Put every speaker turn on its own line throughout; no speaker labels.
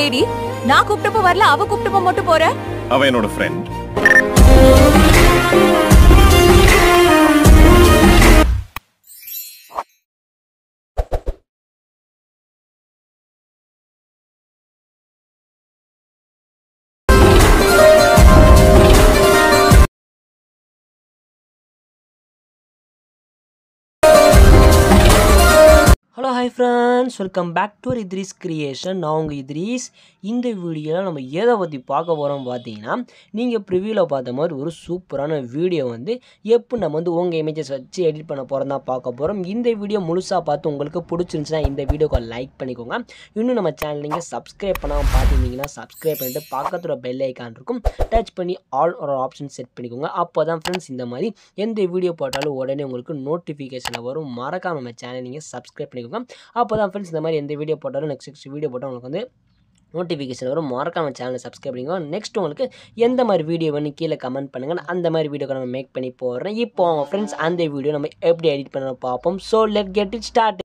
ஏடி நான் கூப்பிட்டப்போ வரல அவ கூப்பிட்டப்போ மட்டும் போற
அவன் என்னோட friend
hello hi friends welcome back to Idris creation நான் உங்கள் இத்ரீஸ் இந்த வீடியோவில் நம்ம எதை பற்றி பார்க்க போகிறோம் பார்த்தீங்கன்னா நீங்கள் ப்ரிவியூவில் பார்த்த மாதிரி ஒரு சூப்பரான வீடியோ வந்து எப்போ நம்ம வந்து உங்கள் இமேஜஸ் வச்சு எடிட் பண்ண போகிறோம் தான் பார்க்க போகிறோம் இந்த வீடியோ முழுசாக பார்த்து உங்களுக்கு பிடிச்சிருந்துச்சுன்னா இந்த வீடியோக்கு லைக் பண்ணிக்கோங்க இன்னும் நம்ம சேனல் நீங்கள் சப்ஸ்கிரைப் பண்ணாமல் பார்த்துருந்தீங்கன்னா சப்ஸ்கிரைப் பண்ணிட்டு பக்கத்தில் பெல் ஐக்கான் இருக்கும் டச் பண்ணி ஆல் ஒரு ஆப்ஷன் செட் பண்ணிக்கோங்க அப்போ தான் ஃப்ரெண்ட்ஸ் இந்த மாதிரி எந்த வீடியோ போட்டாலும் உடனே உங்களுக்கு நோட்டிஃபிகேஷனில் வரும் மறக்காம நம்ம சேனல் நீங்கள் சப்ஸ்கிரைப் பண்ணிக்கோங்க அப்போ தான் ஃப்ரெண்ட்ஸ் இந்த மாதிரி எந்த வீடியோ போட்டாலும் நெக்ஸ்ட் நெக்ஸ்ட் வீடியோ போட்டால் உங்களுக்கு வந்து நோட்டிஃபிகேஷன் வரும் மறக்காம சேனலை சப்ஸ்கிரைப் பண்ணிக்கோங்க நெக்ஸ்ட் உங்களுக்கு எந்த மாதிரி வீடியோ வேணும் கீழே கமெண்ட் பண்ணுங்கள் நான் அந்த மாதிரி வீடியோ நம்ம மேக் பண்ணி போடுறேன் இப்போ ஃப்ரெண்ட்ஸ் அந்த வீடியோ நம்ம எப்படி எடிட் பண்ண பார்ப்போம் so let get it start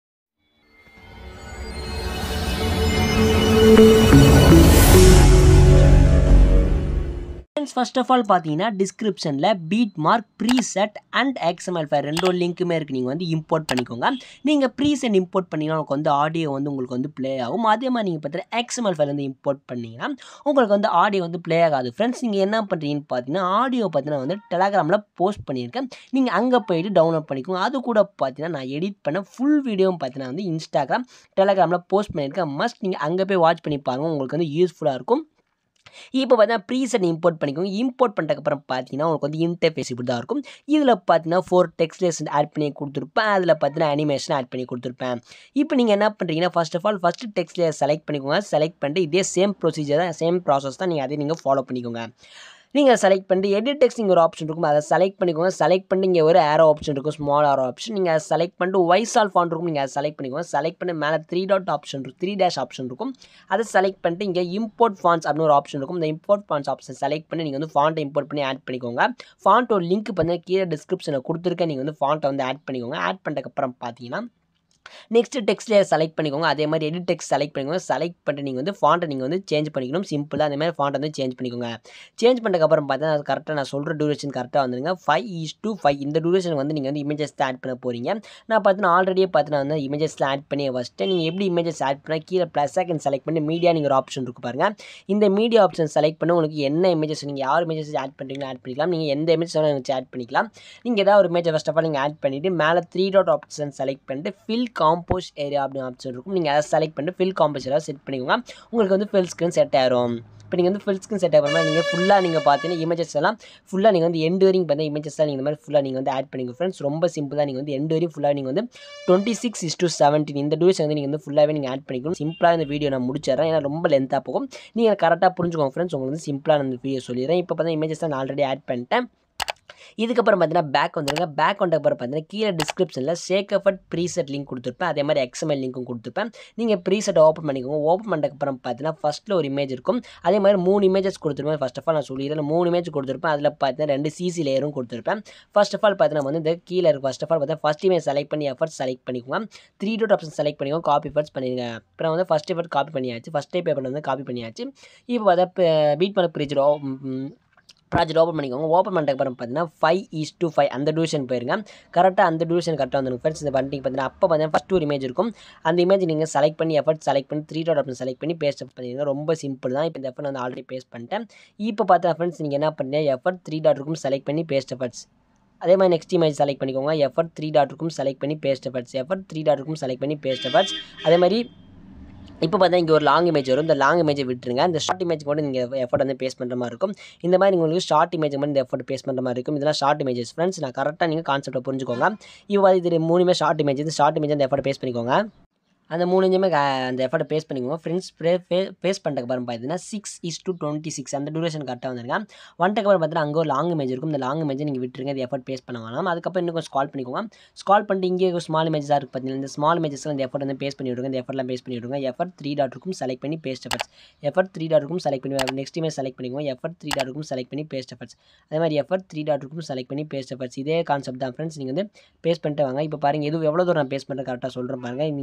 friends first of all பார்த்தீங்கன்னா டிஸ்கிரிப்ஷனில் beat mark preset and XML file ரெண்டோட லிங்க்குமே இருக்குது நீங்கள் வந்து இம்போர்ட் பண்ணிக்கோங்க நீங்கள் ப்ரீசெட் இம்போர்ட் பண்ணிங்கன்னா உங்களுக்கு வந்து ஆடியோ வந்து உங்களுக்கு வந்து ப்ளே ஆகும் அதே மாதிரி நீங்கள் பார்த்தீங்கன்னா எக்ஸ்எம்எல் ஃபைல் வந்து இம்போர்ட் பண்ணிங்கன்னா உங்களுக்கு வந்து ஆடியோ வந்து ப்ளே ஆகாது ஃப்ரெண்ட்ஸ் நீங்கள் என்ன பண்ணுறீங்கன்னு பார்த்தீங்கன்னா ஆடியோ பார்த்தீங்கன்னா வந்து டெலகிராமில் போஸ்ட் பண்ணியிருக்கேன் நீங்கள் அங்கே போயிட்டு டவுன்லோட் பண்ணிக்கோங்க அது கூட பார்த்தீங்கன்னா நான் எடிட் பண்ண ஃபுல் வீடியோவும் பார்த்தீங்கன்னா வந்து இன்ஸ்டாகிராம் டெலகிராமில் போஸ்ட் பண்ணியிருக்கேன் மஸ்ட் நீங்கள் அங்கே போய் வாட்ச் பண்ணி பாருங்க உங்களுக்கு வந்து யூஸ்ஃபுல்லாக இருக்கும் இப்போ பார்த்தீங்கன்னா ப்ரீசெட் இம்போர்ட் பண்ணிக்கோங்க இம்போர்ட் பண்ணிட்டக்கப்புறம் பார்த்தீங்கன்னா உங்களுக்கு வந்து இன்டர்ஃபேஸ் இப்படி தான் இருக்கும் இதில் பார்த்தீங்கன்னா ஃபோர் டெக்ஸ்ட் ஆட் பண்ணி கொடுத்துருப்பேன் அதில் பார்த்தீங்கன்னா அனிமேஷன் ஆட் பண்ணி கொடுத்துருப்பேன் இப்போ நீங்கள் என்ன பண்ணுறீங்கன்னா first of all first text select பண்ணிக்கோங்க செலக்ட் பண்ணிட்டு இதே சேம் ப்ரொசீஜர் தான் சேம் ப்ராசஸ் தான் நீங்கள் அதே நீங்கள் ஃபாலோ பண்ணிக்கோங்க நீங்கள் செலக்ட் பண்ணிட்டு எடிட் டெக்ஸ்டிங் ஒரு ஆப்ஷன் இருக்கும் அதை செலக்ட் பண்ணிக்கோங்க செலக்ட் பண்ணி இங்கே ஒரு ஏரோ ஆப்ஷன் இருக்கும் ஸ்மால் ஆரோ ஆப்ஷன் நீங்கள் அதை செலக்ட் பண்ணிட்டு வைஸ் ஆல் ஃபாண்ட் இருக்கும் நீங்கள் அதை செலக்ட் பண்ணிக்கோங்க செலக்ட் பண்ணி மேலே த்ரீ டாட் ஆப்ஷன் இருக்கும் த்ரீ டேஷ் ஆப்ஷன் இருக்கும் அதை செலக்ட் பண்ணிட்டு இங்கே இம்போர்ட் ஃபாண்ட்ஸ் அப்படின்னு ஒரு ஆப்ஷன் இருக்கும் இந்த இம்போர்ட் ஃபாண்ட்ஸ் ஆப்ஷன் செலக்ட் பண்ணி நீங்கள் வந்து ஃபாண்ட்டை இம்போர்ட் பண்ணி ஆட் பண்ணிக்கோங்க ஃபாண்ட்டோட லிங்க் பார்த்தீங்கன்னா கீழே டிஸ்கிரிப்ஷனில் கொடுத்துருக்கேன் நீங்கள் வந்து ஃபாண்ட்டை வந்து ஆட் பண்ணிக்கோங்க ஆட் பண்ணதுக்கப்புறம் பார்த்தீங்கன்னா நெக்ஸ்ட் டெக்ஸ்ட் லேயர் செலக்ட் பண்ணிக்கோங்க அதே மாதிரி எடிட் டெக்ஸ்ட் செலக்ட் பண்ணிக்கோங்க செலக்ட் பண்ணிட்டு நீங்கள் வந்து ஃபாண்ட்டை நீங்கள் வந்து சேஞ்ச் பண்ணிக்கணும் சிம்பிளாக அதே மாதிரி ஃபாண்ட் வந்து சேஞ்ச் பண்ணிக்கோங்க சேஞ்ச் பண்ணதுக்கப்புறம் பார்த்தீங்கன்னா அது கரெக்டாக நான் சொல்கிற டூரேஷன் கரெக்டாக வந்துருங்க ஃபைவ் ஈஸ் டூ ஃபைவ் இந்த டூரேஷன் வந்து நீங்கள் வந்து இமேஜஸ் ஆட் பண்ண போகிறீங்க நான் பார்த்தீங்கன்னா ஆல்ரெடியே பார்த்தீங்கன்னா வந்து இமேஜஸ்லாம் ஆட் பண்ணி ஃபஸ்ட்டு நீங்கள் எப்படி இமேஜஸ் ஆட் பண்ணால் கீழே ப்ளஸ் செகண்ட் செலக்ட் பண்ணி மீடியா நீங்கள் ஒரு ஆப்ஷன் இருக்கு பாருங்கள் இந்த மீடியா ஆப்ஷன் செலக்ட் பண்ணி உங்களுக்கு என்ன இமேஜஸ் நீங்கள் யார் இமேஜஸ் ஆட் பண்ணுறீங்களோ ஆட் பண்ணிக்கலாம் நீங்கள் எந்த இமேஜஸ் வேணால் வச்சு ஆட் பண்ணிக்கலாம் நீங்கள் ஏதாவது ஒரு இமேஜ் ஃபஸ்ட் ஆஃப் ஆல் நீங்கள் ஆட் பண்ணிவிட்டு மேலே த்ரீ டாட் ஆப்ஷன் செலக்ட் பண்ணிட்டு ஃபில் காம்போஸ் ஏரியா அப்படின்னு ஆப்ஷன் இருக்கும் நீங்கள் அதை செலக்ட் பண்ணிட்டு ஃபில் காம்போஸ் ஏரியா செட் பண்ணிக்கோங்க உங்களுக்கு வந்து ஃபில் ஸ்க்ரீன் செட் ஆயிரும் இப்போ நீங்கள் வந்து ஃபுல் ஸ்க்ரீன் செட் ஆகிறமா நீங்கள் ஃபுல்லாக நீங்கள் பார்த்தீங்கன்னா இமேஜஸ் எல்லாம் ஃபுல்லாக நீங்கள் வந்து எண்டு வரைக்கும் பார்த்தா இமேஜஸ் நீங்கள் இந்த மாதிரி ஃபுல்லாக நீங்கள் வந்து ஆட் பண்ணிக்கோ ஃப்ரெண்ட்ஸ் ரொம்ப சிம்பிளாக நீங்கள் வந்து எண்டு வரையும் ஃபுல்லாக நீங்கள் வந்து twenty six is to seventeen இந்த டூரேஷன் வந்து நீங்கள் வந்து ஃபுல்லாகவே நீங்கள் ஆட் பண்ணிக்கணும் சிம்பிளாக இந்த வீடியோ நான் முடிச்சிடறேன் ஏன்னா ரொம்ப லென்த்தாக போகும் நீங்கள் கரெக்டாக புரிஞ்சுக்கோங்க ஃப்ரெண்ட்ஸ் உங்களுக்கு வந்து சிம்பிளாக நான் இந்த வீடியோ சொல்லிடுறேன் இப்போ பார்த்தா இமேஜஸ் நான் ஆல்ரெடி ஆட் பண்ணிட்டேன் இதுக்கப்புறம் பார்த்தீங்கன்னா பேக் வந்துருங்க பேக் வந்ததுக்கப்புறம் பார்த்தீங்கன்னா கீழே டிஸ்கிரிப்ஷனில் சேக்கஃபட் ப்ரீசெட் லிங்க் கொடுத்துருப்பேன் அதே மாதிரி எக்ஸ்எம்எல் லிங்க்கும் கொடுத்துருப்பேன் நீங்கள் ப்ரீசெட் ஓப்பன் பண்ணிக்கோங்க ஓப்பன் பண்ணதுக்கப்புறம் பார்த்தீங்கன்னா ஃபஸ்ட்டில் ஒரு இமேஜ் இருக்கும் அதே மாதிரி மூணு இமேஜஸ் கொடுத்துருப்பேன் ஃபர்ஸ்ட் ஆஃப் ஆல் நான் சொல்லிடுறேன் மூணு இமேஜ் கொடுத்துருப்பேன் அதில் பார்த்தீங்கன்னா ரெண்டு சிசி லேயரும் கொடுத்துருப்பேன் ஃபர்ஸ்ட் ஆஃப் ஆல் பார்த்தீங்கன்னா வந்து இந்த கீழே இருக்கு ஃபர்ஸ்ட் ஆஃப் ஆல் பார்த்தா ஃபஸ்ட் இமேஜ் செலக்ட் பண்ணி எஃபர்ட் செலக்ட் பண்ணிக்கோங்க த்ரீ டோட் ஆப்ஷன் செலக்ட் பண்ணிக்கோங்க காப்பி ஃபர்ஸ்ட் பண்ணிடுங்க அப்புறம் வந்து ஃபஸ்ட் எஃபர்ட் காப்பி பண்ணியாச்சு ஃபஸ்ட் பேப்பர் வந்து காப்பி பண்ணியாச்சு இப்போ பார்த்தா பீட் பண்ண ப்ரீஜர் ப்ராஜெக்ட் ஓப்பன் பண்ணிக்கோங்க ஓப்பன் பண்ணிட்டு அப்புறம் பார்த்தீங்கன்னா ஃபைவ் ஈஸ் டூ ஃபைவ் அந்த டியூஷன் போயிருங்க கரெக்டாக அந்த டியூஷன் கரெக்டாக வந்துடும் ஃப்ரெண்ட்ஸ் இந்த பண்ணிட்டு பார்த்தீங்கன்னா அப்போ பார்த்தீங்கன்னா ஃபஸ்ட் ஒரு இமேஜ் இருக்கும் அந்த இமேஜ் நீங்கள் செலக்ட் பண்ணி எஃபர்ட் செலக்ட் பண்ணி த்ரீ டாட் ஆப்ஷன் செலக்ட் பண்ணி பேஸ்ட் பண்ணிடுங்க ரொம்ப சிம்பிள் தான் இப்போ இந்த எஃபர்ட் வந்து ஆல்ரெடி பேஸ்ட் பண்ணிட்டேன் இப்போ பார்த்தா ஃப்ரெண்ட்ஸ் நீங்கள் என்ன பண்ணீங்க எஃபர்ட் த்ரீ டாட் இருக்கும் செலக்ட் பண்ணி பேஸ்ட் எஃபர்ட்ஸ் அதே மாதிரி நெக்ஸ்ட் இமேஜ் செலக்ட் பண்ணிக்கோங்க எஃபர்ட் த்ரீ டாட் இருக்கும் செலக்ட் பண்ணி paste effects effect three dot இருக்கும் செலக்ட் பண்ணி பேஸ்ட் எஃபர்ட்ஸ் அதே மாதிரி இப்போ பார்த்தா இங்கே ஒரு லாங் இமேஜ் வரும் இந்த லாங் இமேஜை விட்டுருங்க இந்த ஷார்ட் இமேஜ் கூட நீங்கள் எஃபர்ட் வந்து பேஸ் பண்ணுற மாதிரி இருக்கும் இந்த மாதிரி உங்களுக்கு ஷார்ட் இமேஜ் மாதிரி இந்த எஃபர்ட் பேஸ் பண்ணுற மாதிரி இருக்கும் இதெல்லாம் ஷார்ட் இமேஜஸ் ஃப்ரெண்ட்ஸ் நான் கரெக்டாக நீங்கள் கான்செப்ட்டை புரிஞ்சுக்கோங்க இப்போ இது மூணுமே ஷார்ட் இமேஜ் இந்த ஷார்ட் இமேஜ் அந்த எஃபர்ட் பேஸ் பண்ணிக்கோங்க அந்த மூணு இன்ச்சுமே அந்த எஃபர்ட்டை பேஸ் பண்ணிக்கோங்க ஃப்ரெண்ட்ஸ் பேஸ் பண்ணிட்டு அப்புறம் பார்த்தீங்கன்னா six is to twenty six அந்த டூரேஷன் கரெக்டாக வந்துருங்க வந்துட்டு அப்புறம் பார்த்தீங்கன்னா அங்கே ஒரு லாங் இமேஜ் இருக்கும் இந்த லாங் இமேஜ் நீங்கள் விட்டுருங்க இந்த எஃபர்ட் பேஸ் பண்ண வேணாம் அதுக்கப்புறம் இன்னும் கொஞ்சம் ஸ்கால் பண்ணிக்கோங்க ஸ்கால் பண்ணிட்டு இங்கே ஒரு ஸ்மால் இமேஜஸாக இருக்குது பார்த்தீங்கன்னா இந்த ஸ்மால் இமேஜஸ்லாம் இந்த எஃபர்ட் வந்து பேஸ் பண்ணி விடுங்க இந்த எஃபர்ட்லாம் பேஸ் பண்ணி விடுங்க எஃபர்ட் த்ரீ டாட் இருக்கும் செலக்ட் பண்ணி paste effects effect three dot இருக்கும் செலக்ட் பண்ணி நெக்ஸ்ட் இமேஜ் செலக்ட் பண்ணிக்கோங்க எஃபர்ட் த்ரீ டாட் இருக்கும் செலக்ட் பண்ணி பேஸ்ட் எஃபர்ட்ஸ் அதே மாதிரி எஃபர்ட் த்ரீ டாட் இருக்கும் செலக்ட் பண்ணி பேஸ்ட் எஃபர்ட்ஸ் இதே கான்செப்ட் தான் ஃப்ரெண்ட்ஸ் நீங்கள் வந்து பேஸ் பண்ணிட்டு வாங்க இப்போ பாருங்கள் எது எவ்வளோ தூரம் நான் பேஸ் பண்ணுறேன் கரெக்டாக சொல்கிறேன் பாருங்கள் நீங்கள் இந்த மாதிரி பேஸ்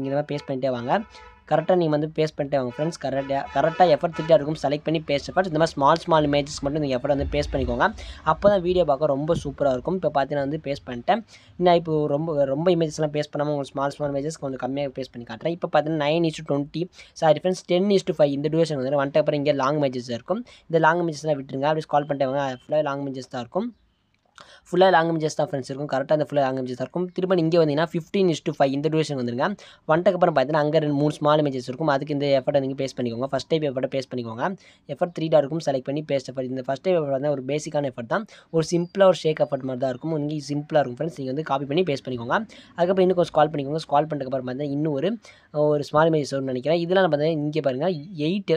பண்ணிட்டே வாங்க கரெக்டாக நீங்கள் வந்து பேஸ்ட் பண்ணிட்டே வாங்க ஃப்ரெண்ட்ஸ் கரெக்டாக கரெக்டாக எஃபர்ட் திட்டாக இருக்கும் செலக்ட் பண்ணி பேஸ்ட் எஃபர்ட் இந்த மாதிரி ஸ்மால் ஸ்மால் இமேஜஸ் மட்டும் நீங்கள் எஃபர்ட் வந்து பேஸ்ட் பண்ணிக்கோங்க அப்போ தான் வீடியோ பார்க்க ரொம்ப சூப்பராக இருக்கும் இப்போ பார்த்தீங்கன்னா வந்து பேஸ்ட் பண்ணிட்டேன் நான் இப்போ ரொம்ப ரொம்ப இமேஜஸ்லாம் பேஸ்ட் பண்ணாமல் உங்களுக்கு ஸ்மால் ஸ்மால் இமேஜஸ் கொஞ்சம் கம்மியாக பேஸ்ட் பண்ணி காட்டுறேன் இப்போ பார்த்தீங்கன்னா nine is twenty sorry friends ten is to five இந்த டியூரேஷன் வந்து வந்துட்டு அப்புறம் இங்கே லாங் இமேஜஸ் இருக்கும் இந்த லாங் இமேஜஸ்லாம் விட்டுருங்க அப்படி ஸ்கால் பண்ணிட்டு வாங்க ஃபுல்லாக லாங் இமேஜஸ் தான் இருக்கும் ஃபுல்லாக லாங் இமேஜஸ் தான் ஃப்ரெண்ட்ஸ் இருக்கும் கரெக்டாக அந்த ஃபுல்லாக லாங் இமேஜஸ் தான் இருக்கும் திரும்ப இங்கே வந்தீங்கன்னா ஃபிஃப்டீன் இஸ் டு ஃபைவ் இந்த டியூரேஷன் வந்துருங்க வந்துட்டு அப்புறம் பார்த்தீங்கன்னா அங்கே ரெண்டு மூணு ஸ்மால் இமேஜஸ் இருக்கும் அதுக்கு இந்த எஃபர்ட்டை நீங்கள் பேஸ்ட் பண்ணிக்கோங்க ஃபஸ்ட் டைப் எஃபர்ட்டை பேஸ்ட் பண்ணிக்கோங்க எஃபர்ட் த்ரீ டா இருக்கும் செலக்ட் பண்ணி பேஸ்ட் எஃபர்ட் இந்த ஃபஸ்ட் டைப் எஃபர்ட் வந்து ஒரு பேசிக்கான எஃபர்ட் தான் ஒரு சிம்பிளாக ஒரு ஷேக் எஃபர்ட் மாதிரி தான் இருக்கும் நீங்கள் சிம்பிளாக இருக்கும் ஃப்ரெண்ட்ஸ் நீங்கள் வந்து காப்பி பண்ணி பேஸ்ட் பண்ணிக்கோங்க அதுக்கப்புறம் இன்னும் கொஞ்சம் ஸ்கால் பண்ணிக்கோங்க ஸ்கால் பண்ணதுக்கப்புறம் பார்த்தீங்கன்னா இன்னும் ஒரு ஒரு ஸ்மால் இமேஜஸ் வரும்னு நினைக்கிறேன் இதெல்லாம் பார்த்தீங்கன்னா இங்கே பாருங்கள் eight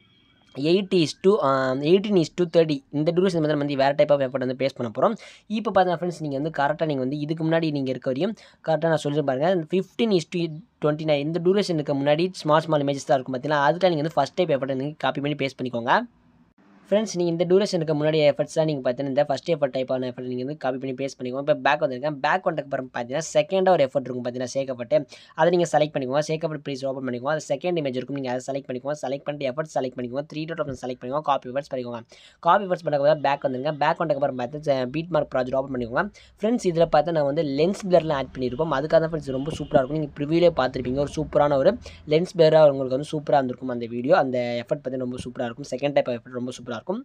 eight is to eighteen is to thirty இந்த டூரேஷன் வந்து நம்ம வந்து வேறு டைப் ஆஃப் எஃபர்ட் வந்து பேஸ் பண்ண போகிறோம் இப்போ பார்த்தீங்கன்னா ஃப்ரெண்ட்ஸ் நீங்கள் வந்து கரெக்டாக நீங்கள் வந்து இதுக்கு முன்னாடி நீங்கள் இருக்க வரையும் கரெக்டாக நான் சொல்லி பாருங்கள் fifteen is to twenty nine இந்த டூரேஷனுக்கு முன்னாடி ஸ்மால் ஸ்மால் இமேஜஸ் தான் இருக்கும் பார்த்தீங்கன்னா அதுக்கு நீங்கள் வந்து ஃபஸ்ட் டைப் எஃபர்ட் நீங்கள் காப்பி பண்ணி பேஸ்ட் பண்ணிக்கோங்க ஃப்ரெண்ட்ஸ் நீங்கள் இந்த டூரேஷனுக்கு முன்னாடி எஃபர்ட்ஸ் தான் நீங்கள் பார்த்தீங்கன்னா இந்த ஃபஸ்ட் எஃபர்ட் டைப்பான எஃபர்ட் நீங்கள் வந்து காப்பி பண்ணி பேஸ்ட் பண்ணிக்கோங்க இப்போ பேக் வந்திருக்கேன் பேக் வந்ததுக்கு அப்புறம் பார்த்தீங்கன்னா செகண்டாக ஒரு எஃபர்ட் இருக்கும் பார்த்தீங்கன்னா சேக்கப்பட்டு அதை நீங்கள் செலக்ட் பண்ணிக்கோங்க சேக்கப்பட்டு ப்ளீஸ் ஓப்பன் பண்ணிக்கோங்க அது செகண்ட் இமேஜ் இருக்கும் நீங்கள் அதை செலக்ட் பண்ணிக்கோங்க செலக்ட் பண்ணிட்டு எஃபர்ட் செலக்ட் பண்ணிக்கோங்க த்ரீ டாட் ஆப்ஷன் செலக்ட் பண்ணிக்கோங்க காப்பி எஃபர்ட்ஸ் பண்ணிக்கோங்க காப்பி எஃபர்ட்ஸ் பண்ண பேக் வந்துருங்க பேக் வந்ததுக்கு அப்புறம் பார்த்து பீட் மார்க் ப்ராஜெக்ட் ஓப்பன் பண்ணிக்கோங்க ஃப்ரெண்ட்ஸ் இதில் பார்த்து நான் வந்து லென்ஸ் பிளர்லாம் ஆட் பண்ணியிருப்போம் அதுக்காக தான் ஃப்ரெண்ட்ஸ் ரொம்ப சூப்பராக இருக்கும் நீங்கள் ப்ரிவியூலே பார்த்துருப்பீங்க ஒரு சூப்பரான ஒரு லென்ஸ் பிளராக உங்களுக்கு வந்து சூப்பராக இருந்திருக்கும் அந்த வீடியோ அந்த எஃபர்ட் பார்த்து ரொம்ப சூப்பராக இருக்கும் செகண்ட் டைப் எஃபர்ட் ரொம்ப சூப்பராக இருக்கும்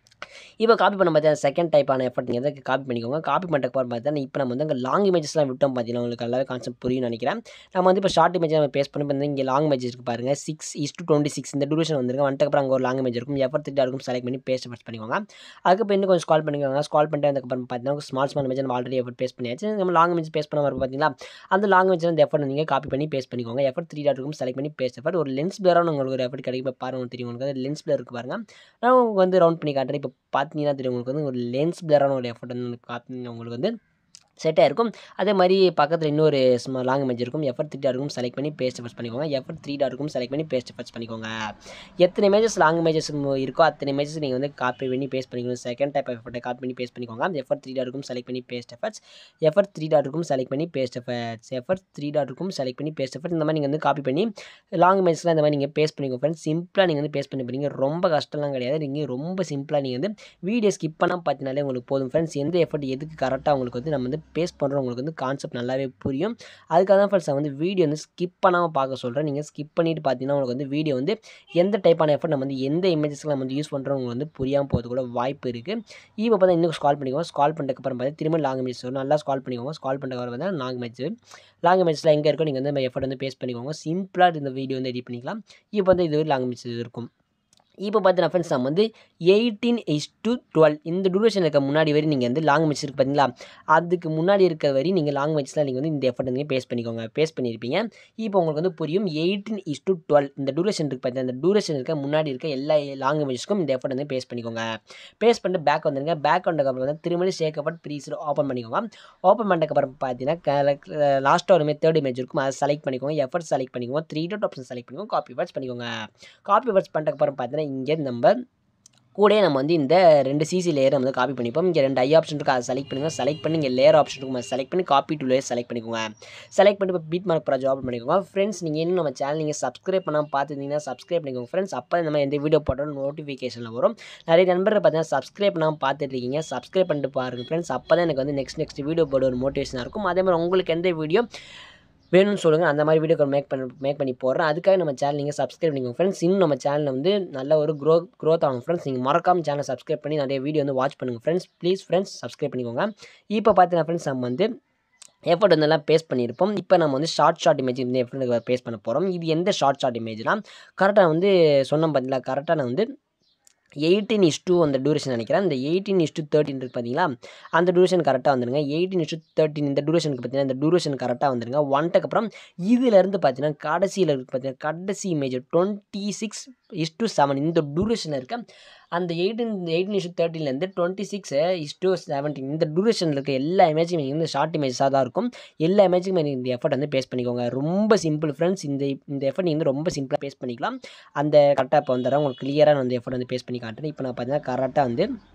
இப்போ காப்பி பண்ண பார்த்தீங்கன்னா செகண்ட் டைப்பான எஃபர்ட் நீங்கள் எதாவது காப்பி பண்ணிக்கோங்க காப்பி பண்ணுறதுக்கு அப்புறம் பார்த்தீங்கன்னா இப்போ நம்ம வந்து அங்கே லாங் இமேஜஸ்லாம் விட்டோம் பார்த்தீங்கன்னா உங்களுக்கு நல்லாவே கான்செப்ட் புரியும் நினைக்கிறேன் நம்ம வந்து இப்போ ஷார்ட் இமேஜ் நம்ம பேஸ் பண்ணி வந்து இங்கே லாங் இமேஜ் இருக்கு பாருங்கள் six is to twenty six இந்த டூரேஷன் வந்துருங்க வந்துட்டு அப்புறம் அங்கே ஒரு லாங் இமேஜ் இருக்கும் எஃபர்ட் திட்டா இருக்கும் செலக்ட் பண்ணி பேஸ்ட் எஃபர்ட் பண்ணிக்கோங்க அதுக்கப்புறம் இன்னும் கொஞ்சம் ஸ்கால் பண்ணிக்கோங்க ஸ்கால் பண்ணிட்டு அதுக்கப்புறம் பார்த்தீங்கன்னா ஸ்மால் ஸ்மால் இமேஜ் நம்ம ஆல்ரெடி எஃபர்ட் பேஸ் பண்ணியாச்சு நம்ம லாங் இமேஜ் பேஸ் பண்ண வரும் பார்த்தீங்களா அந்த லாங் இமேஜ் அந்த எஃபர்ட் நீங்கள் காப்பி பண்ணி பேஸ்ட் பண்ணிக்கோங்க எஃபர்ட் த்ரீ டாட் இருக்கும் செலக்ட் பண்ணி பேஸ்ட் எஃபர்ட் ஒரு லென்ஸ் பிளரான உங்களுக்கு ஒரு எஃபர்ட் கிடைக்கும் இப்போ பாருங்க தெரியும் உங்களுக்கு அது லென்ஸ் பிளர் இருக்கு பாருங்க நான் உங்களுக்கு வந்து ரவுண்ட் பண்ணி காட்டுறேன் இப்போ பார்த்தீங்கன்னா தெரியும் உங்களுக்கு வந்து ஒரு லென்ஸ் பிளரான ஒரு எஃபர்ட் வந்து காப்பி உங்களுக்கு வந்து செட்டாக இருக்கும் அதே மாதிரி பக்கத்தில் இன்னொரு ஸ்மா லாங் இமேஜ் இருக்கும் எஃபர்ட் த்ரீ இருக்கும் செலக்ட் பண்ணி பேஸ்ட் எஃபர்ட்ஸ் பண்ணிக்கோங்க எஃபர்ட் த்ரீ இருக்கும் செலக்ட் பண்ணி பேஸ்ட் எஃபர்ட்ஸ் பண்ணிக்கோங்க எத்தனை இமேஜஸ் லாங் இமேஜஸ் இருக்கோ அத்தனை இமேஜஸ் நீங்கள் வந்து காப்பி பண்ணி பேஸ்ட் பண்ணிக்கணும் செகண்ட் டைப் எஃபர்ட்டை காப்பி பண்ணி பேஸ்ட் பண்ணிக்கோங்க எஃபர்ட் த்ரீ இருக்கும் செலக்ட் பண்ணி பேஸ்ட் எஃபர்ட்ஸ் எஃபர்ட் த்ரீ இருக்கும் செலக்ட் பண்ணி பேஸ்ட் எஃபர்ட்ஸ் எஃபர்ட் த்ரீ இருக்கும் செலக்ட் பண்ணி பேஸ்ட் எஃபர்ட் இந்த மாதிரி நீங்கள் வந்து காப்பி பண்ணி லாங் இமேஜஸ்லாம் இந்த மாதிரி நீங்கள் பேஸ்ட் பண்ணிக்கோங்க ஃப்ரெண்ட்ஸ் சிம்பிளாக நீங்கள் வந்து பேஸ்ட் பண்ணி போகிறீங்க ரொம்ப கஷ்டம்லாம் கிடையாது நீங்கள் ரொம்ப சிம்பிளாக நீங்கள் வந்து வீடியோ ஸ்கிப் பண்ணால் பார்த்தினாலே உங்களுக்கு போதும் ஃப்ரெண்ட்ஸ் எந்த எஃபர்ட் எதுக்கு கரெக்டாக உங்களுக்கு வந்து நம்ம வந்து பேஸ்ட் பண்ணுறோம் உங்களுக்கு வந்து கான்செப்ட் நல்லாவே புரியும் அதுக்காக தான் ஃப்ரெண்ட்ஸ் நான் வந்து வீடியோ வந்து ஸ்கிப் பண்ணாமல் பார்க்க சொல்கிறேன் நீங்கள் ஸ்கிப் பண்ணிட்டு பார்த்தீங்கன்னா உங்களுக்கு வந்து வீடியோ வந்து எந்த டைப்பான எஃபர்ட் நம்ம வந்து எந்த இமேஜஸ்க்கு நம்ம வந்து யூஸ் பண்ணுறோம் உங்களுக்கு வந்து புரியாமல் போகிறது கூட வாய்ப்பு இருக்குது இப்போ பார்த்தா இன்னும் ஸ்கால் பண்ணிக்கோங்க ஸ்கால் பண்ணதுக்கப்புறம் பார்த்தா திரும்ப லாங் இமேஜ் வரும் நல்லா ஸ்கால் பண்ணிக்கோங்க ஸ்கால் பண்ணுறதுக்கு பார்த்தா லாங் இமேஜ் லாங் இமேஜில் எங்கே இருக்கோ நீங்கள் வந்து எஃபர்ட் வந்து பேஸ்ட் பண்ணிக்கோங்க சிம்பிளாக இந்த வீடியோ வந்து எடிட் பண்ணிக்கலாம் இப்போ வந்து இது லாங் இமேஜ் இருக்கும் இப்போ பார்த்தீங்கன்னா ஃப்ரெண்ட்ஸ் நம்ம வந்து எயிட்டீன் இஸ் டு டுவெல் இந்த டூரேஷன் இருக்க முன்னாடி வரை நீங்கள் வந்து லாங் மேட்ச் இருக்கு பார்த்தீங்களா அதுக்கு முன்னாடி இருக்க வரை நீங்கள் லாங் மேட்ச்சில் நீங்கள் வந்து இந்த எஃபர்ட் வந்து பேஸ் பண்ணிக்கோங்க பேஸ் பண்ணியிருப்பீங்க இப்போ உங்களுக்கு வந்து புரியும் எயிட்டீன் இஸ் டு டுவெல் இந்த டூரேஷன் இருக்கு பார்த்தீங்கன்னா இந்த டூரேஷன் இருக்க முன்னாடி இருக்க எல்லா லாங் மேட்ச்க்கும் இந்த எஃபர்ட் வந்து பேஸ் பண்ணிக்கோங்க பேஸ் பண்ணிட்டு பேக் வந்துருங்க பேக் வந்ததுக்கப்புறம் வந்து திருமணி ஷேக் எஃபர்ட் ப்ரீஸ் ஓப்பன் பண்ணிக்கோங்க ஓப்பன் பண்ணதுக்கப்புறம் பார்த்தீங்கன்னா லாஸ்ட்டாக ஒரு தேர்ட் இமேஜ் இருக்கும் அதை செலக்ட் பண்ணிக்கோங்க எஃபர்ட் செலக்ட் பண்ணிக்கோங்க த்ரீ டாட் ஆப்ஷன் செலக்ட் பண்ணிக்கோங்க காப்பி வேர்ட்ஸ் பண்ணிக்கோங்க காப்பி வேர்ட்ஸ் பண்ணதுக்கப்புறம் பார்த்தீங்கன்னா இங்கே நம்ம கூடயே நம்ம வந்து இந்த ரெண்டு சிசி லேயர் நம்ம வந்து காப்பி பண்ணிப்போம் இங்கே ரெண்டு ஐ ஆப்ஷன் இருக்குது அதை செலக்ட் பண்ணுங்கள் செலக்ட் பண்ணி இங்கே லேயர் ஆப்ஷன் இருக்கும் அதை செலக்ட் பண்ணி காப்பி டூ லேயர் செலக்ட் பண்ணிக்கோங்க செலக்ட் பண்ணி இப்போ பீட் மார்க் ப்ராஜெக்ட் ஓப்பன் பண்ணிக்கோங்க ஃப்ரெண்ட்ஸ் நீங்கள் இன்னும் நம்ம சேனல் நீங்கள் சப்ஸ்கிரைப் பண்ணாமல் பார்த்துருந்தீங்கன்னா சப்ஸ்கிரைப் பண்ணிக்கோங்க ஃப்ரெண்ட்ஸ் அப்போ நம்ம எந்த வீடியோ போட்டாலும் நோட்டிஃபிகேஷனில் வரும் நிறைய நண்பர்கள் பார்த்தீங்கன்னா சப்ஸ்கிரைப் பண்ணாமல் பார்த்துட்டு இருக்கீங்க சப்ஸ்கிரைப் பண்ணிட்டு பாருங்கள் ஃப்ரெண்ட்ஸ் அப்போ தான் எனக்கு வந்து நெக்ஸ்ட் நெக்ஸ்ட் வீடியோ போட ஒரு மோட்டிவேஷனாக இருக்கும் அதே மாதிரி உங்களுக்கு எந்த வீடியோ வேணும்னு சொல்லுங்கள் அந்த மாதிரி வீடியோ மேக் பண்ணி மேக் பண்ணி போடுறேன் அதுக்காக நம்ம சேனல் நீங்கள் சப்ஸ்கிரைப் பண்ணிக்கோங்க ஃப்ரெண்ட்ஸ் இன்னும் நம்ம சேனலில் வந்து நல்ல ஒரு க்ரோ க்ரோத் ஆகும் ஃப்ரெண்ட்ஸ் நீங்கள் மறக்காம சேனல் சப்ஸ்கிரைப் பண்ணி நிறைய வீடியோ வந்து வாட்ச் பண்ணுங்கள் ஃப்ரெண்ட்ஸ் ப்ளீஸ் ஃப்ரெண்ட்ஸ் சப்ஸ்கிரைப் பண்ணிக்கோங்க இப்போ பார்த்தீங்கன்னா ஃப்ரெண்ட்ஸ் நம்ம வந்து எஃபர்ட் வந்து எல்லாம் பேஸ்ட் பண்ணியிருப்போம் இப்போ நம்ம வந்து ஷார்ட் ஷார்ட் இமேஜ் இந்த எஃபர்ட் பேஸ்ட் பண்ண போகிறோம் இது எந்த ஷார்ட் ஷார்ட் இமேஜ்னா கரெக்டாக வந்து சொன்னோம் பார்த்தீங்களா கரெக்டாக நான் வந்து எயிட்டீன் இஸ் டூ அந்த டூரேஷன் நினைக்கிறேன் இந்த எயிட்டீன் இஸ் டூ தேர்ட்டின் இருக்குது பார்த்தீங்களா அந்த டூரேஷன் கரெக்டாக வந்துருங்க எயிட்டீன் இஸ் டூ தேர்ட்டின் இந்த டூரேஷனுக்கு பார்த்தீங்கன்னா இந்த டூரேஷன் கரெக்டாக வந்துருங்க ஒன்ட்டுக்கு அப்புறம் இதுலேருந்து பார்த்தீங்கன்னா கடைசியில் இருக்குது பார்த்தீங்கன்னா கடைசி image twenty six is to seven இந்த டூரேஷன் இருக்க அந்த எயிட்டீன் எயிட்டீன் இஸ் தேர்ட்டின்லேருந்து twenty six is to seventeen இந்த டூரேஷனில் இருக்க எல்லா இமேஜும் நீங்கள் வந்து ஷார்ட் இமேஜஸாக தான் இருக்கும் எல்லா இமேஜுக்கும் நீங்கள் இந்த எஃபர்ட் வந்து பேஸ் பண்ணிக்கோங்க ரொம்ப சிம்பிள் ஃப்ரெண்ட்ஸ் இந்த இந்த எஃபர்ட் நீங்கள் வந்து ரொம்ப சிம்பிளாக பேஸ் பண்ணிக்கலாம் அந்த கரெக்டாக இப்போ வந்துடுறேன் உங்களுக்கு கிளியராக நான் அந்த எஃபர்ட் வந்து பேஸ் பண்ணி காட்டுறேன் இப்போ நான் பார்த்தீங்கன்னா கரெக்டாக வந்து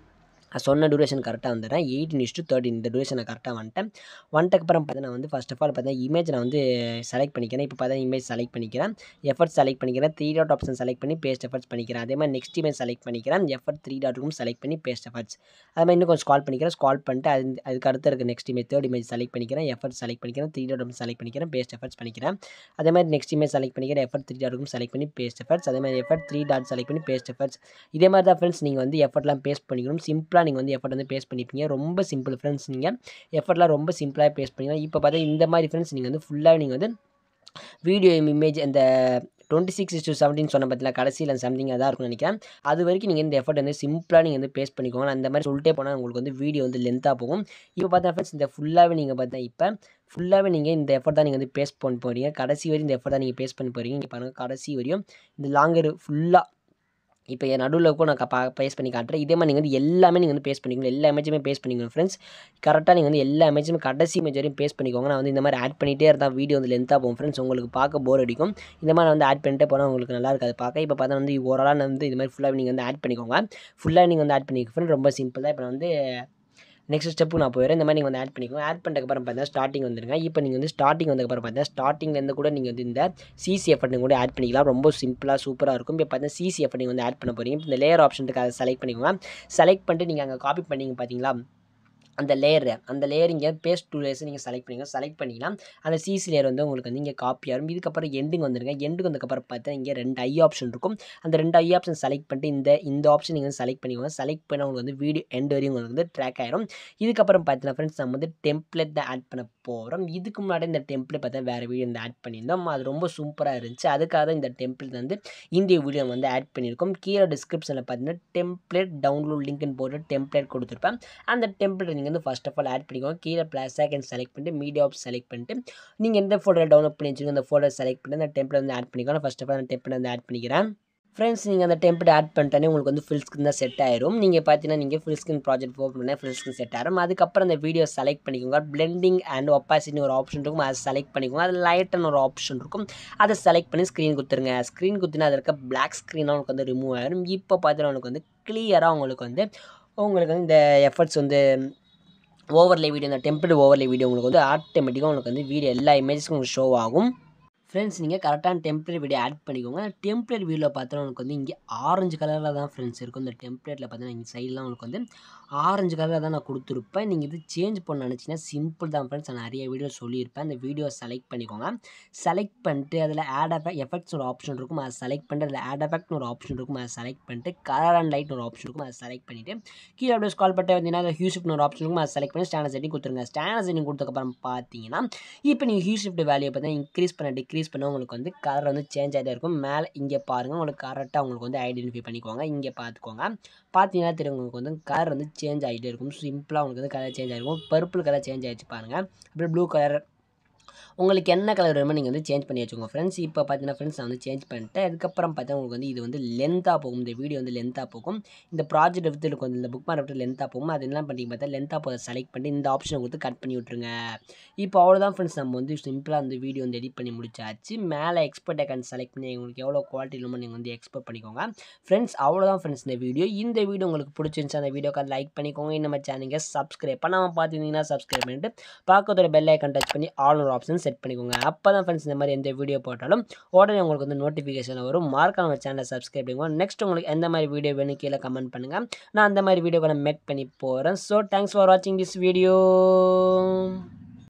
நான் சொன்ன டூரேஷன் கரெக்டாக வந்துடுறேன் எயிட்டின் இஸ்ட்டு தேர்ட்டின் இந்த டூரேஷன் நான் கரெக்டாக வந்துட்டேன் வந்துட்டக்கப்புறம் பார்த்தீங்கன்னா வந்து ஃபஸ்ட் ஆஃப் ஆல் பார்த்தீங்கன்னா இமேஜ் நான் வந்து செலக்ட் பண்ணிக்கிறேன் இப்போ பார்த்தா இமேஜ் செலக்ட் பண்ணிக்கிறேன் எஃபர்ட் செலக்ட் பண்ணிக்கிறேன் த்ரீ டாட் ஆப்ஷன் செலக்ட் பண்ணி பேஸ்ட் எஃபர்ட்ஸ் பண்ணிக்கிறேன் அதே மாதிரி நெக்ஸ்ட் இமேஜ் செலக்ட் பண்ணிக்கிறேன் எஃபர்ட் த்ரீ டாட்டுக்கும் செலக்ட் பண்ணி பேஸ்ட் எஃபர்ட்ஸ் அதே மாதிரி இன்னும் கொஞ்சம் ஸ்கால் பண்ணிக்கிறேன் ஸ்கால் பண்ணிட்டு அது அதுக்கு அடுத்து இருக்க next image third image select பண்ணிக்கிறேன் எஃபர்ட் செலக்ட் பண்ணிக்கிறேன் த்ரீ டாட் ஆப்ஷன் செலக்ட் பண்ணிக்கிறேன் பேஸ்ட் எஃபர்ட்ஸ் பண்ணிக்கிறேன் அதே மாதிரி நெக்ஸ்ட் இமேஜ் செலக்ட் பண்ணிக்கிறேன் எஃபர்ட் த்ரீ டாட்டுக்கும் செலக்ட் பண்ணி பேஸ்ட் எஃபர்ட்ஸ் அதே மாதிரி எஃபர்ட் த்ரீ டாட் செலக்ட் பண்ணி பேஸ்ட் எஃபர்ட்ஸ் இதே மாதிரி தான் ஃப்ரெண்ட்ஸ் நீங்கள் வந்து எஃபர்ட்லாம் பேஸ்ட் பண்ணிக்கணும் சிம்பிளாக நீங்கள் வந்து எஃபர்ட் வந்து பேஸ்ட் பண்ணிப்பீங்க ரொம்ப சிம்பிள் ஃப்ரெண்ட்ஸ் நீங்கள் எஃபர்ட்லாம் ரொம்ப சிம்பிளாக பேஸ்ட் பண்ணிக்கலாம் இப்போ பார்த்தா இந்த மாதிரி ஃப்ரெண்ட்ஸ் நீங்கள் வந்து ஃபுல்லாக நீங்கள் வந்து வீடியோ இமேஜ் அந்த டுவெண்ட்டி சிக்ஸ் டு செவன்டீன் சொன்ன பார்த்தீங்களா கடைசியில் சம்திங் அதான் இருக்கும்னு நினைக்கிறேன் அது வரைக்கும் நீங்கள் இந்த எஃபர்ட் வந்து சிம்பிளாக நீங்கள் வந்து பேஸ்ட் பண்ணிக்கோங்க அந்த மாதிரி சொல்லிட்டே போனால் உங்களுக்கு வந்து வீடியோ வந்து லென்த்தாக போகும் இப்போ பார்த்தா ஃப்ரெண்ட்ஸ் இந்த ஃபுல்லாகவே நீங்கள் பார்த்தா இப்போ ஃபுல்லாகவே நீங்கள் இந்த எஃபர்ட் தான் நீங்கள் வந்து பேஸ்ட் பண்ண போகிறீங்க கடைசி வரையும் இந்த எஃபர்ட் தான் நீங்கள் பேஸ்ட் பண்ண போகிறீங்க இங்கே பாருங்கள் கடைசி வரையும் இந்த லாங்கர் ஃபுல்லாக இப்போ என் நடுவில் கூட நான் பா பேஸ்ட் பண்ணி காட்டுறேன் இதே மாதிரி நீங்கள் வந்து எல்லாமே நீங்கள் வந்து பேஸ்ட் பண்ணிக்கணும் எல்லா இமேஜுமே பேஸ்ட் பண்ணிக்கணும் ஃப்ரெண்ட்ஸ் கரெக்டாக நீங்கள் வந்து எல்லா இமேஜுமே கடைசி இமேஜ் வரையும் பேஸ்ட் பண்ணிக்கோங்க நான் வந்து இந்த மாதிரி ஆட் பண்ணிகிட்டே இருந்தால் வீடியோ வந்து லென்த்தாக போகும் ஃப்ரெண்ட்ஸ் உங்களுக்கு பார்க்க போர் அடிக்கும் இந்த மாதிரி வந்து ஆட் பண்ணிட்டே போனால் உங்களுக்கு நல்லா இருக்காது பார்க்க இப்போ பார்த்தா வந்து ஓவராலாக வந்து இது மாதிரி ஃபுல்லாக நீங்கள் வந்து ஆட் பண்ணிக்கோங்க ஃபுல்லாக நீங்கள் வந்து ஆட் பண்ணிக்க ஃப்ரெண்ட் ரொம்ப சிம்பிள் தான் இப்போ நான் வந்து நெக்ஸ்ட் ஸ்டெப்பு நான் போயிடுறேன் இந்த மாதிரி நீங்கள் வந்து ஆட் பண்ணிக்கோங்க ஆட் பண்ணதுக்கப்புறம் பார்த்தீங்கன்னா ஸ்டார்டிங் வந்துருங்க இப்போ நீங்கள் வந்து ஸ்டார்டிங் வந்ததுக்கப்புறம் பார்த்தீங்கன்னா ஸ்டார்டிங்லேருந்து கூட நீங்கள் வந்து இந்த சிசி எஃபர்ட் கூட ஆட் பண்ணிக்கலாம் ரொம்ப சிம்பிளாக சூப்பராக இருக்கும் இப்போ பார்த்தீங்கன்னா சிசி எஃபர்ட் நீங்கள் வந்து ஆட் பண்ண போகிறீங்க இப்போ இந்த லேயர் ஆப்ஷனுக்கு அதை செலக்ட் பண்ணிக்கோங்க செலக்ட் பண்ணிட்டு நீங்கள் அங்கே காப்பி பண்ணீங்க பார்த்தீங்களா அந்த லேயர் அந்த லேயர் இங்கே பேஸ்ட் டூ லேயர்ஸ் நீங்கள் செலக்ட் பண்ணிங்க செலக்ட் பண்ணிக்கலாம் அந்த சிசி லேயர் வந்து உங்களுக்கு வந்து இங்கே காப்பி ஆகும் இதுக்கப்புறம் எண்டுங்க வந்துருங்க எண்டுக்கு வந்ததுக்கப்புறம் பார்த்தா இங்கே ரெண்டு ஐ ஆப்ஷன் இருக்கும் அந்த ரெண்டு ஐ ஆப்ஷன் செலக்ட் பண்ணிட்டு இந்த இந்த ஆப்ஷன் நீங்கள் செலக்ட் பண்ணிக்கோங்க செலக்ட் பண்ண உங்களுக்கு வந்து வீடியோ எண்ட் வரையும் உங்களுக்கு வந்து ட்ராக் ஆயிரும் இதுக்கப்புறம் பார்த்தீங்கன்னா ஃப்ரெண்ட்ஸ் நம்ம வந்து டெம்ப்ளேட் தான் ஆட் பண்ண போகிறோம் இதுக்கு முன்னாடி இந்த டெம்ப்ளேட் பார்த்தா வேறு வீடியோ வந்து ஆட் பண்ணியிருந்தோம் அது ரொம்ப சூப்பராக இருந்துச்சு அதுக்காக தான் இந்த டெம்ப்ளேட் வந்து இந்த வீடியோ வந்து ஆட் பண்ணியிருக்கோம் கீழே டிஸ்கிரிப்ஷனில் பார்த்தீங்கன்னா டெம்ப்ளேட் டவுன்லோட் லிங்க்னு போட்டு டெம்ப்ளேட் கொடுத்துருப்பேன் அந்த டெம்ப்ளேட் நீங்கள் வந்து ஃபர்ஸ்ட் ஆஃப் ஆல் ஆட் பண்ணிக்கோங்க கீழே ப்ளஸ் செகண்ட் செலக்ட் பண்ணிட்டு மீடியா ஆப் செலக்ட் பண்ணிட்டு நீங்கள் எந்த ஃபோல்டர் டவுன்லோட் பண்ணி வச்சுக்கோங்க அந்த ஃபோல்டர் செலக்ட் பண்ணி அந்த டெம்ப்ளேட் வந்து ஆட் பண்ணிக்கோங்க ஃபர்ஸ்ட் ஆஃப் ஆல் அந்த டெம்ப்ளேட் வந்து ஆட் பண்ணிக்கிறேன் ஃப்ரெண்ட்ஸ் நீங்கள் அந்த டெம்ப்ளேட் ஆட் பண்ணிட்டாலே உங்களுக்கு வந்து ஃபுல் ஸ்க்ரீன் தான் செட் ஆயிரும் நீங்கள் பார்த்தீங்கன்னா நீங்கள் ஃபுல் ஸ்க்ரீன் ப்ராஜெக்ட் ஓப்பன் பண்ணால் ஃபுல் ஸ்க்ரீன் செட் ஆயிரும் அதுக்கப்புறம் அந்த வீடியோ செலக்ட் பண்ணிக்கோங்க பிளெண்டிங் அண்ட் ஒப்பாசிட்டி ஒரு ஆப்ஷன் இருக்கும் அதை செலக்ட் பண்ணிக்கோங்க அது லைட்னு ஒரு ஆப்ஷன் இருக்கும் அதை செலக்ட் பண்ணி ஸ்க்ரீன் குத்துருங்க ஸ்க்ரீன் குத்தினா அதில் இருக்க பிளாக் ஸ்க்ரீனாக உங்களுக்கு வந்து ரிமூவ் ஆயிரும் இப்போ பார்த்தீங்கன்னா உங்களுக்கு வந்து கிளியராக உங்களுக்கு வந்து உங்களுக்கு வந்து இந்த எஃபர்ட்ஸ் வந்து ஓவர்லே வீடியோ இந்த டெம்ப்ளேட் ஓவர்லே வீடியோ உங்களுக்கு வந்து ஆட்டோமேட்டிக்காக உங்களுக்கு வந்து வீடியோ எல்லா இமேஜஸ்க்கும் உங்களுக்கு ஷோ ஆகும் ஃப்ரெண்ட்ஸ் நீங்கள் கரெக்டான டெம்ப்ளேட் வீடியோ ஆட் பண்ணிக்கோங்க டெம்ப்ளேட் வீடியோவில் பார்த்தோன்னா உங்களுக்கு வந்து இங்கே ஆரஞ்சு கலரில் தான் ஃப்ரெண்ட்ஸ் இருக்கும் இந்த டெம்ப்ளேட்டில் பார்த்தீங்கன்னா இங்கே சைட்லாம் உங்களுக்கு வந்து ஆரஞ்சு கலரில் தான் நான் கொடுத்துருப்பேன் நீங்கள் இது சேஞ்ச் பண்ண நினச்சிங்கன்னா சிம்பிள் தான் ஃப்ரெண்ட்ஸ் நான் நிறைய வீடியோ சொல்லியிருப்பேன் அந்த வீடியோ செலக்ட் பண்ணிக்கோங்க செலக்ட் பண்ணிட்டு அதில் ஆட் எஃபெக்ட் எஃபெக்ட்ஸ் ஒரு ஆப்ஷன் இருக்கும் அதை செலக்ட் பண்ணிட்டு அதில் ஆட் எஃபெக்ட்னு ஒரு ஆப்ஷன் இருக்கும் அதை செலக்ட் பண்ணிட்டு கலர் அண்ட் லைட் ஒரு ஆப்ஷன் இருக்கும் அதை செலக்ட் பண்ணிவிட்டு கீழே அப்படியே ஸ்கால் பண்ணிட்டு வந்தீங்கன்னா அதில் ஹியூஷிப்ட்னு ஒரு ஆப்ஷன் இருக்கும் அதை செலக்ட் பண்ணி ஸ்டாண்டர்ட் செட்டிங் கொடுத்துருங்க ஸ்டாண்டர்ட் செட்டிங் கொடுத்தக்கப்புறம் பார்த்தீங்கன்னா இப்போ நீங்கள் ஹியூஷிப்ட் வேல்யூ பார்த்தீங்கன்னா இன்க்ரீஸ் பண்ண டிக்ரீஸ் பண்ண உங்களுக்கு வந்து கலர் வந்து சேஞ்ச் ஆகிட்டே இருக்கும் மேலே இங்கே பாருங்கள் உங்களுக்கு கரெக்டாக உங்களுக்கு வந்து ஐடென்டிஃபை பண்ணிக்கோங்க இங்கே பார்த்துக்கோங்க பார்த்தீங்கன்னா தெரியும் உங்களுக்கு வந்து கலர் வந்து சேஞ்ச் ஆகிட்டே இருக்கும் சிம்பிளாக உங்களுக்கு வந்து கலர் சேஞ்ச் ஆகிருக்கும் பர்பிள் கலர் சேஞ்ச் ஆகிடுச்சு பாருங்கள் அப்புறம் ப்ளூ கலர் உங்களுக்கு என்ன கலர் வேணுமோ நீங்கள் வந்து சேஞ்ச் பண்ணி வச்சுக்கோங்க ஃப்ரெண்ட்ஸ் இப்போ பார்த்தீங்கன்னா ஃப்ரெண்ட்ஸ் நான் வந்து சேஞ்ச் பண்ணிட்டேன் அதுக்கப்புறம் பார்த்தா உங்களுக்கு வந்து இது வந்து லென்த்தாக போகும் இந்த வீடியோ வந்து லென்த்தாக போகும் இந்த ப்ராஜெக்ட் எடுத்து இருக்கும் இந்த புக் மார்க் எடுத்து லென்த்தாக போகும் அது என்ன பண்ணி பார்த்தா லென்த்தாக போதை செலக்ட் பண்ணி இந்த ஆப்ஷனை கொடுத்து கட் பண்ணி விட்ருங்க இப்போ அவ்வளோதான் ஃப்ரெண்ட்ஸ் நம்ம வந்து சிம்பிளாக வந்து வீடியோ வந்து எடிட் பண்ணி முடிச்சாச்சு மேலே எக்ஸ்பர்ட் அக்கௌண்ட் செலக்ட் பண்ணி உங்களுக்கு எவ்வளோ குவாலிட்டி இல்லாமல் நீங்கள் வந்து எக்ஸ்போர்ட் பண்ணிக்கோங்க ஃப்ரெண்ட்ஸ் அவ்வளோதான் ஃப்ரெண்ட்ஸ் இந்த வீடியோ இந்த வீடியோ உங்களுக்கு பிடிச்சிருந்துச்சு அந்த வீடியோக்கு லைக் பண்ணிக்கோங்க நம்ம சேனலுக்கு சப்ஸ்கிரைப் பண்ணாமல் பார்த்துருந்தீங்கன்னா சப்ஸ்கிரைப் பண்ணிட்டு பக்கத்தோட பெல் ஐக்கன் டச் பண்ணி ஆல் ஒரு ஆப்ஷன் செட் பண்ணிக்கோங்க அப்போ தான் ஃப்ரெண்ட்ஸ் இந்த மாதிரி எந்த வீடியோ போட்டாலும் உடனே உங்களுக்கு வந்து நோட்டிஃபிகேஷன் வரும் மார்க் நம்ம சேனலை சப்ஸ்கிரைப் பண்ணிக்கோங்க நெக்ஸ்ட் உங்களுக்கு எந்த மாதிரி வீடியோ வேணும் கீழே கமெண்ட் பண்ணுங்கள் நான் அந்த மாதிரி வீடியோவை நான் மேக் பண்ணி போகிறேன் ஸோ தேங்க்ஸ் ஃபார் வாட்சிங் திஸ் வீடியோ